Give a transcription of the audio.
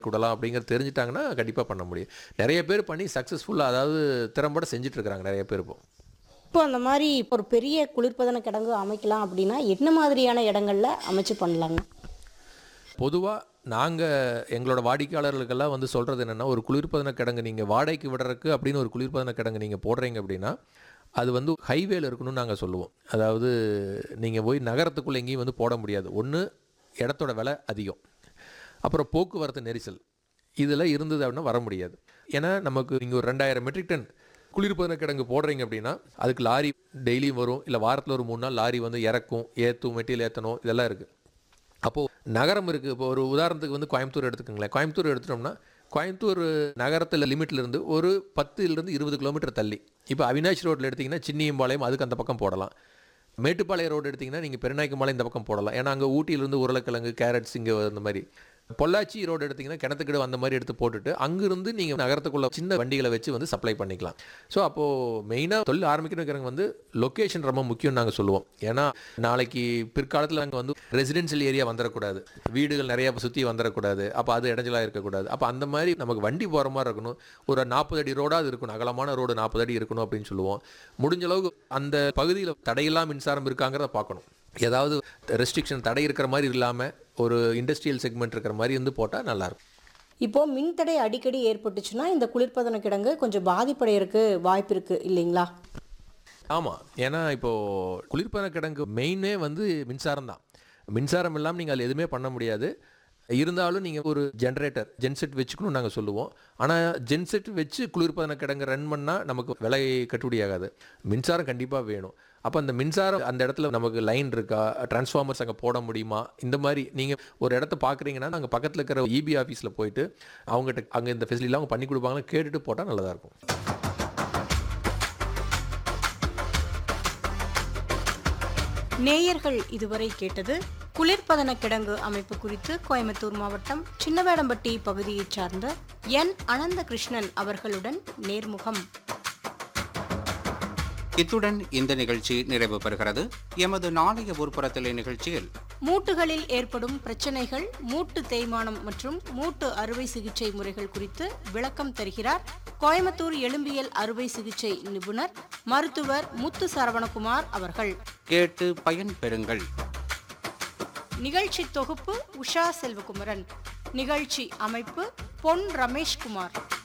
கூடலாம் அப்படிங்கிறது தெரிஞ்சிட்டாங்கன்னா கண்டிப்பாக பண்ண முடியும் நிறைய பேர் பண்ணி சக்ஸஸ்ஃபுல்லாக அதாவது திறம்பட செஞ்சுட்டு இருக்கிறாங்க நிறைய பேர் இப்போ இப்போ அந்த மாதிரி ஒரு பெரிய குளிர்பதன கிடங்கு அமைக்கலாம் அப்படின்னா என்ன மாதிரியான இடங்கள்ல அமைச்சு பண்ணலாங்க பொதுவாக நாங்கள் எங்களோட வாடிக்கையாளர்களுக்கெல்லாம் வந்து சொல்கிறது என்னென்னா ஒரு குளிர்பதன கிடங்கு நீங்கள் வாடகைக்கு விடுறதுக்கு அப்படின்னு ஒரு குளிர்பதன கிடங்கு நீங்கள் போடுறீங்க அப்படின்னா அது வந்து ஹைவேல இருக்கணும்னு நாங்கள் சொல்லுவோம் அதாவது நீங்கள் போய் நகரத்துக்குள்ளே எங்கேயும் வந்து போட முடியாது ஒன்று இடத்தோட விலை அதிகம் அப்புறம் போக்குவரத்து நெரிசல் இதில் இருந்தது அப்படின்னா வர முடியாது ஏன்னா நமக்கு நீங்கள் ஒரு ரெண்டாயிரம் மெட்ரிக் டன் குளிர்பதன கிடங்கு போடுறீங்க அப்படின்னா அதுக்கு லாரி டெய்லியும் வரும் இல்லை வாரத்தில் ஒரு மூணு நாள் லாரி வந்து இறக்கும் ஏற்றும் மெட்டீரியல் ஏற்றணும் இதெல்லாம் இருக்குது அப்போது நகரம் இருக்குது இப்போ ஒரு உதாரணத்துக்கு வந்து கோயம்புத்தூர் எடுத்துக்கோங்களேன் கோயம்புத்தூர் எடுத்துட்டோம்னா கோயம்புத்தூர் நகரத்தில் லிமிட்ல இருந்து ஒரு பத்துலேருந்து இருபது கிலோமீட்டர் தள்ளி இப்போ அவினாஷ் ரோட்டில் எடுத்திங்கன்னா சின்னியம்பாளையம் அதுக்கு அந்த பக்கம் போடலாம் மேட்டுப்பாளையம் ரோடு எடுத்திங்கன்னா நீங்கள் பெருநாய்க்கும்பாளையம் இந்த பக்கம் போடலாம் ஏன்னா அங்கே ஊட்டியிலேருந்து உருளைக்கிழங்கு கேரட்ஸ் இங்கே அந்த மாதிரி பொள்ளாச்சி ரோடு எடுத்திங்கன்னா கிணத்துக்கிடு அந்த மாதிரி எடுத்து போட்டுட்டு அங்கிருந்து நீங்கள் நகரத்துக்குள்ள சின்ன வண்டிகளை வச்சு வந்து சப்ளை பண்ணிக்கலாம் ஸோ அப்போது மெயினாக தொழில் ஆரம்பிக்கிறவங்க வந்து லொக்கேஷன் ரொம்ப முக்கியம் நாங்கள் சொல்லுவோம் ஏன்னா நாளைக்கு பிற்காலத்தில் அங்கே வந்து ரெசிடென்ஷியல் ஏரியா வந்துடக்கூடாது வீடுகள் நிறைய சுற்றி வந்துடக்கூடாது அப்போ அது இடைஞ்சலாக இருக்கக்கூடாது அப்போ அந்த மாதிரி நமக்கு வண்டி போகிற மாதிரி இருக்கணும் ஒரு நாற்பது அடி ரோடாக இருக்கணும் அகலமான ரோடு நாற்பது அடி இருக்கணும் அப்படின்னு சொல்லுவோம் முடிஞ்ச அளவுக்கு அந்த பகுதியில் தடையில்லா மின்சாரம் இருக்காங்கிறத பார்க்கணும் ஏதாவது ரெஸ்ட்ரிக்ஷன் தடை இருக்கிற மாதிரி இல்லாமல் ஒரு இண்டஸ்ட்ரியல் செக்மெண்ட் இருக்கிற மாதிரி வந்து போட்டால் நல்லாயிருக்கும் இப்போ மின்தடை அடிக்கடி ஏற்பட்டுச்சுன்னா இந்த குளிர்பதன கிடங்கு கொஞ்சம் பாதிப்படையறதுக்கு வாய்ப்பு இருக்கு இல்லைங்களா ஆமாம் ஏன்னா இப்போது குளிர்பதன கிடங்கு மெயினே வந்து மின்சாரம் தான் மின்சாரம் இல்லாமல் நீங்கள் அதில் எதுவுமே பண்ண முடியாது இருந்தாலும் நீங்கள் ஒரு ஜென்ரேட்டர் ஜென்செட் வச்சுக்கணும்னு நாங்கள் சொல்லுவோம் ஆனால் ஜென்செட் வச்சு குளிர்பதன கிடங்கு ரன் பண்ணால் நமக்கு விலை கட்டுப்படியாகாது மின்சாரம் கண்டிப்பாக வேணும் அப்போ அந்த மின்சாரம் அந்த இடத்துல நமக்கு லைன் இருக்கா டிரான்ஸ்ஃபார்மர்ஸ் அங்கே போட முடியுமா இந்த மாதிரி நீங்கள் ஒரு இடத்த பார்க்குறீங்கன்னா நாங்கள் பக்கத்தில் இருக்கிற இபி ஆஃபீஸில் போயிட்டு அவங்ககிட்ட அங்கே இந்த ஃபெசிலிட்டிலாம் அவங்க பண்ணி கொடுப்பாங்கன்னு கேட்டுட்டு போட்டால் நல்லதாக இருக்கும் நேயர்கள் இதுவரை கேட்டது குளிர்பதன கிடங்கு அமைப்பு குறித்து கோயம்புத்தூர் மாவட்டம் சின்னவேடம்பட்டி பகுதியைச் சார்ந்த என் அனந்த கிருஷ்ணன் அவர்களுடன் நேர்முகம் இத்துடன் இந்த நிகழ்ச்சி நிறைவு பெறுகிறது எமது நாளைய ஊர்ப்புறத்திலே நிகழ்ச்சியில் மூட்டுகளில் ஏற்படும் பிரச்சனைகள் மூட்டு தேய்மானம் மற்றும் மூட்டு அறுவை சிகிச்சை முறைகள் குறித்து விளக்கம் தருகிறார் கோயம்புத்தூர் எலும்பியல் அறுவை சிகிச்சை நிபுணர் மருத்துவர் முத்து சரவணகுமார் அவர்கள் கேட்டு பயன் பெறுங்கள் நிகழ்ச்சி தொகுப்பு உஷா செல்வகுமரன் நிகழ்ச்சி அமைப்பு பொன் ரமேஷ்குமார்